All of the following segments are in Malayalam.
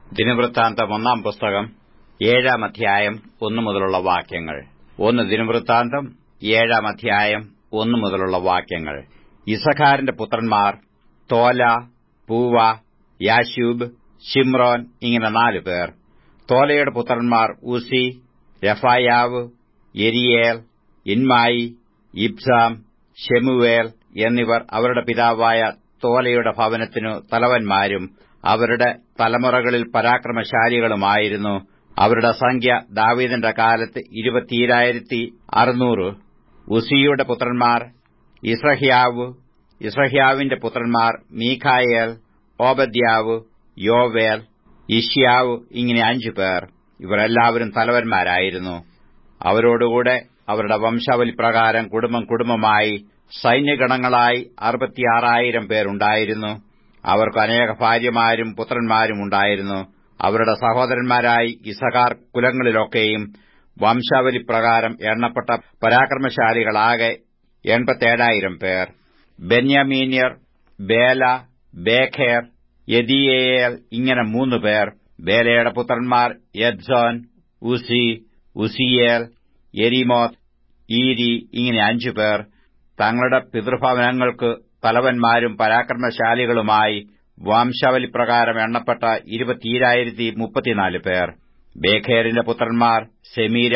ദിനവൃത്താന്തം ഒന്നാം പുസ്തകം ഏഴാം അധ്യായം ഒന്നു മുതലുള്ള വാക്യങ്ങൾ ഒന്ന് ദിനവൃത്താന്തം ഏഴാം അധ്യായം ഒന്നു മുതലുള്ള വാക്യങ്ങൾ ഇസഖാറിന്റെ പുത്രന്മാർ തോല പൂവ യാശൂബ് ഷിമ്രോൻ ഇങ്ങനെ നാലു പേർ തോലയുടെ പുത്രന്മാർ ഉസി രഫായാവ് എരിയേൽ ഇൻമായി ഇബ്സാം ഷെമുവേൽ എന്നിവർ അവരുടെ പിതാവായ തോലയുടെ ഭവനത്തിനു തലവന്മാരും അവരുടെ തലമുറകളിൽ പരാക്രമശാലികളുമായിരുന്നു അവരുടെ സംഖ്യ ദാവീദിന്റെ കാലത്ത് ഇരുപത്തിയേഴായിരത്തി അറുന്നൂറ് ഉസിയുടെ പുത്രന്മാർ ഇസ്രഹ്യാവ് ഇസ്രഹ്യാവിന്റെ പുത്രന്മാർ മീഖായേൽ ഓബദ്യാവ് യോവേൽ ഇഷ്യാവ് ഇങ്ങനെ അഞ്ചു പേർ ഇവരെല്ലാവരും തലവന്മാരായിരുന്നു അവരോടുകൂടെ അവരുടെ വംശാവലി പ്രകാരം കുടുംബം കുടുംബമായി സൈന്യഗണങ്ങളായി അറുപത്തിയാറായിരം പേരുണ്ടായിരുന്നു അവർക്ക് അനേക ഭാര്യമാരും പുത്രന്മാരും ഉണ്ടായിരുന്നു അവരുടെ സഹോദരന്മാരായി ഇസഹാർ കുലങ്ങളിലൊക്കെയും വംശാവലി പ്രകാരം എണ്ണപ്പെട്ട പരാക്രമശാലികളാകെ എൺപത്തേഴായിരം പേർ ബെന്യാമീന്യർ ബേല ബേഖേർ യദിയേൽ ഇങ്ങനെ മൂന്ന് പേർ ബേലയുടെ പുത്രന്മാർ യദ്സോൻ ഉസി ഉസിയേൽ എരിമോത്ത് ഈരി ഇങ്ങനെ അഞ്ചു പേർ തങ്ങളുടെ പിതൃഭവനങ്ങൾക്ക് തലവന്മാരും പരാക്രമശാലികളുമായി വംശാവലി പ്രകാരം എണ്ണപ്പെട്ട ഇരുപത്തിയേഴായിരത്തി മുപ്പത്തിനാല് പേർ ബേഖേറിന്റെ പുത്രന്മാർ Zemirah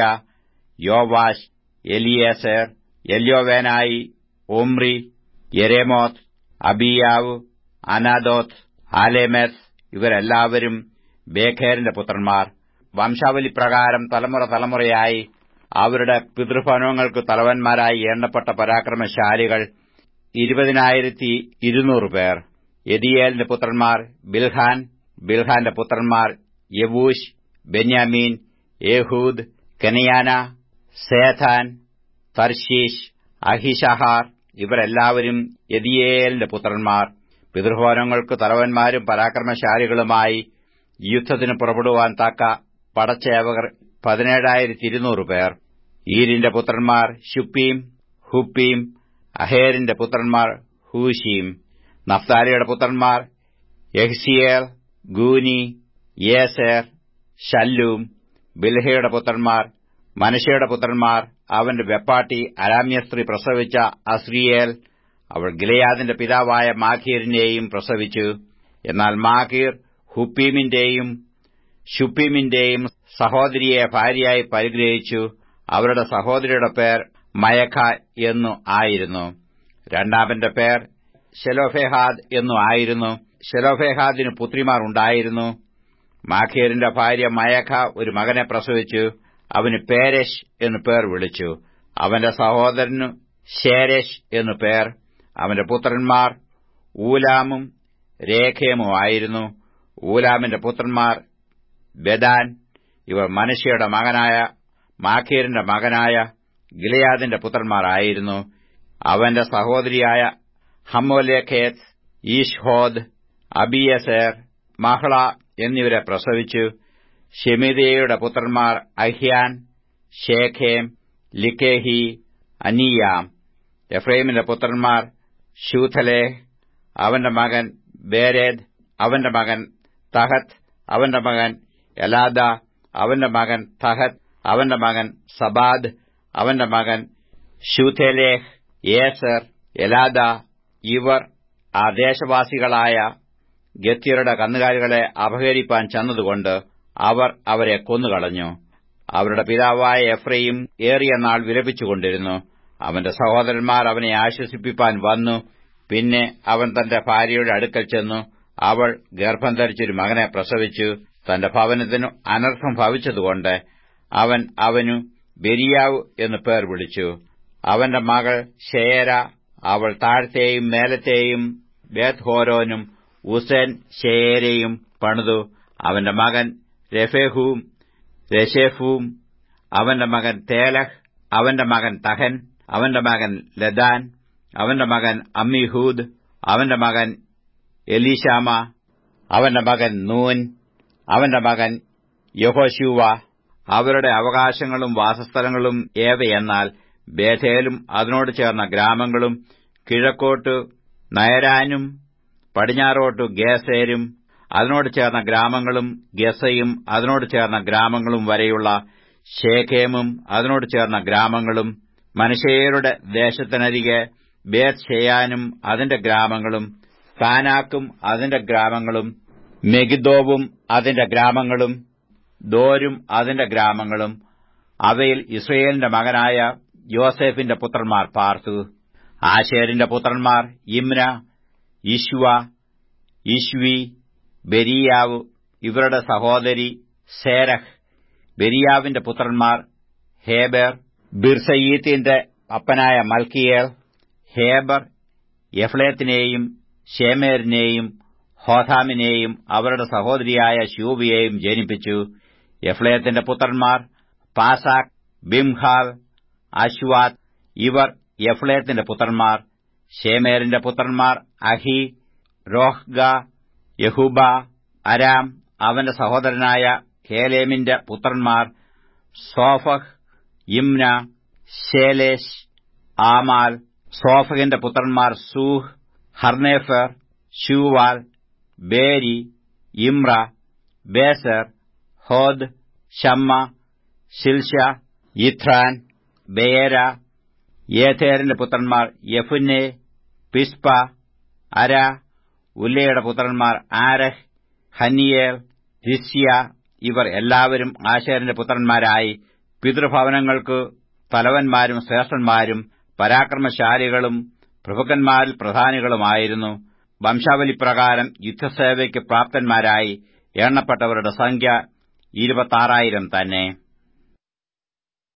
Joash Eliezer Elioenai Omri Jerimoth Abiah Anathoth Alemeth ഇവരെല്ലാവരും ബേഖേറിന്റെ പുത്രന്മാർ വംശാവലി പ്രകാരം തലമുറ തലമുറയായി അവരുടെ പിതൃഭവനങ്ങൾക്ക് തലവന്മാരായി എണ്ണപ്പെട്ട പരാക്രമശാലികൾ ഇരുപതിനായിരത്തി ഇരുന്നൂറ് പേർ യദിയേലിന്റെ പുത്രന്മാർ ബിൽഹാൻ ബിൽഹാന്റെ പുത്രന്മാർ യവൂഷ് ബെന്യാമീൻ ഏഹൂദ് കെനയാന സേഥാൻ തർശീഷ് അഹിഷഹാർ ഇവരെല്ലാവരും യദിയേലിന്റെ പുത്രന്മാർ പിതൃഭവനങ്ങൾക്ക് തലവന്മാരും പരാക്രമശാലികളുമായി യുദ്ധത്തിന് പുറപ്പെടുവാൻ തക്ക പടച്ചേവകർ പതിനേഴായിരത്തി ഇരുന്നൂറ് പേർ ഈരിന്റെ പുത്രന്മാർ ഷുപ്പീം ഹുപ്പീം അഹേരിന്റെ പുത്രന്മാർ ഹൂഷീം നഫ്താലിയുടെ പുത്രന്മാർ യഹ്സിയേൽ ഗൂനി യേസേർ ഷല്ലൂം ബിൽഹയുടെ പുത്രന്മാർ മനശയുടെ പുത്രന്മാർ അവന്റെ വെപ്പാട്ടി അരാമ്യ സ്ത്രീ പ്രസവിച്ച അസ്രിയേൽ അവൾ ഗിലയാദിന്റെ പിതാവായ മാഖീറിനെയും പ്രസവിച്ചു എന്നാൽ മാഖീർ ഹുപ്പീമിന്റെയും ഷുപ്പീമിന്റെയും സഹോദരിയെ ഭാര്യയായി പരിഗ്രഹിച്ചു അവരുടെ സഹോദരിയുടെ പേർ മയഖ എന്നു ആയിരുന്നു രണ്ടാമന്റെ പേർ ഷെലോഫെഹാദ് എന്നു ആയിരുന്നു ഷെലോഫെഹാദിന് പുത്രിമാർ ഉണ്ടായിരുന്നു മാഖീറിന്റെ ഭാര്യ മയഖ ഒരു മകനെ പ്രസവിച്ചു അവന് പേരശ് എന്നു പേർ വിളിച്ചു അവന്റെ സഹോദരനു ശേരശ് എന്നു പേർ അവന്റെ പുത്രന്മാർ ഊലാമും രേഖേമും ആയിരുന്നു ഊലാമിന്റെ പുത്രന്മാർ ബെദാൻ ഇവർ മനുഷ്യയുടെ മകനായ മാഖീറിന്റെ മകനായ ഗിലയാദിന്റെ പുത്രന്മാരായിരുന്നു അവന്റെ സഹോദരിയായ ഹമ്മോലേഖേത്ത് ഈഷ്ഹോദ് അബിയസേർ മഹ്ള എന്നിവരെ പ്രസവിച്ചു ഷെമിദയുടെ പുത്രന്മാർ അഹ്യാൻ ഷേഖേം ലിക്കേഹി അനീയാം എഫ്രൈമിന്റെ പുത്രന്മാർ ഷൂഥലേഹ് അവന്റെ മകൻ ബേരേദ് അവന്റെ മകൻ തഹത്ത് അവന്റെ മകൻ എലാദ അവന്റെ മകൻ തഹത്ത് അവന്റെ മകൻ സബാദ് അവന്റെ മകൻ ഷൂഥലേഹ് ഏസർ എലാദ ഇവർ ആ ദേശവാസികളായ ഗത്യരുടെ കന്നുകാലികളെ അപഹരിപ്പാൻ ചെന്നതുകൊണ്ട് അവർ അവരെ കൊന്നുകളഞ്ഞു അവരുടെ പിതാവായ എഫ്രയും ഏറിയ നാൾ വിലപിച്ചുകൊണ്ടിരുന്നു അവന്റെ സഹോദരന്മാർ അവനെ ആശ്വസിപ്പിപ്പാൻ വന്നു പിന്നെ അവൻ തന്റെ ഭാര്യയുടെ അടുക്കൽ ചെന്നു അവൾ ഗർഭം ധരിച്ചൊരു മകനെ പ്രസവിച്ചു തന്റെ ഭവനത്തിനു അനർത്ഥം ഭവിച്ചതുകൊണ്ട് അവൻ അവനു ബെരിയാവ് എന്നു പേർ വിളിച്ചു അവന്റെ മകൾ ഷേര അവൾ താഴത്തെയും മേലത്തെയും ബേത്ത്ഹോരോനും ഉസേൻ ഷേരയും പണിതു അവന്റെ മകൻ രഫേഹുവും രഷേഫും അവന്റെ മകൻ തേലഹ് അവന്റെ മകൻ തഹൻ അവന്റെ മകൻ ലദാൻ അവന്റെ മകൻ അമ്മിഹൂദ് അവന്റെ മകൻ എലീഷാമ അവന്റെ മകൻ നൂൻ അവന്റെ മകൻ യഹോശൂവ അവരുടെ അവകാശങ്ങളും വാസസ്ഥലങ്ങളും ഏവയെന്നാൽ ബേഥേലും അതിനോട് ചേർന്ന ഗ്രാമങ്ങളും കിഴക്കോട്ട് നയരാനും പടിഞ്ഞാറോട്ടു ഗേസേരും അതിനോട് ചേർന്ന ഗ്രാമങ്ങളും ഗസയും അതിനോട് ചേർന്ന ഗ്രാമങ്ങളും വരെയുള്ള ഷേഖേമും അതിനോട് ചേർന്ന ഗ്രാമങ്ങളും മനുഷ്യരുടെ ദേശത്തിനരികെ ബേത് ഷെയാനും അതിന്റെ ഗ്രാമങ്ങളും കാനാക്കും അതിന്റെ ഗ്രാമങ്ങളും മെഗിദോവും അതിന്റെ ഗ്രാമങ്ങളും ദോരും അതിന്റെ ഗ്രാമങ്ങളും അവയിൽ ഇസ്രയേലിന്റെ മകനായ യോസെഫിന്റെ പുത്രന്മാർ പാർത്തു ആശേരിന്റെ പുത്രന്മാർ ഇമ്ന ഇശ്വ ഇശ്വി ബെരിയാവ് ഇവരുടെ സഹോദരി സേരഹ് ബെരിയാവിന്റെ പുത്രന്മാർ ഹേബർ ബിർസയീത്തിന്റെ അപ്പനായ മൽക്കിയേൽ ഹേബർ യഫ്ലേത്തിനെയും ഷേമേരിനെയും ഹോഥാമിനെയും അവരുടെ സഹോദരിയായ ശൂബിയെയും ജനിപ്പിച്ചു യഫ്ലേത്തിന്റെ പുത്രന്മാർ പാസാക് ബിംഹാൽ അശ്വാത് ഇവർ യഫ്ലേത്തിന്റെ പുത്രന്മാർ ഷേമേരിന്റെ പുത്രന്മാർ അഹി രോഹ്ഗ യഹൂബ അരാം അവന്റെ സഹോദരനായ ഹേലേമിന്റെ പുത്രന്മാർ സോഫഹ് ഇംന ശേലേഷ് ആമാൽ സോഫഹിന്റെ പുത്രന്മാർ സൂഹ് ഹർനേഫർ ഷൂവാൽ ബേരി ഇമ്ര ബേസർ ഹോദ് ഷമ്മ ശിൽഷ ഇത്രാൻ ബേര യേഥേറിന്റെ പുത്രന്മാർ യഫുന്നെ പിസ്പ അര ഉല്ലയുടെ പുത്രന്മാർ ആരഹ് ഹനിയേൽ രിസ്യ ഇവർ എല്ലാവരും ആശേറിന്റെ പുത്രന്മാരായി പിതൃഭവനങ്ങൾക്ക് തലവന്മാരും ശ്രേഷ്ഠന്മാരും പരാക്രമശാലികളും പ്രഭുക്കന്മാരിൽ പ്രധാനികളുമായിരുന്നു വംശാവലിപ്രകാരം യുദ്ധസേവയ്ക്ക് പ്രാപ്തന്മാരായി എണ്ണപ്പെട്ടവരുടെ സംഖ്യ ഇരുപത്താറായിരം തന്നെ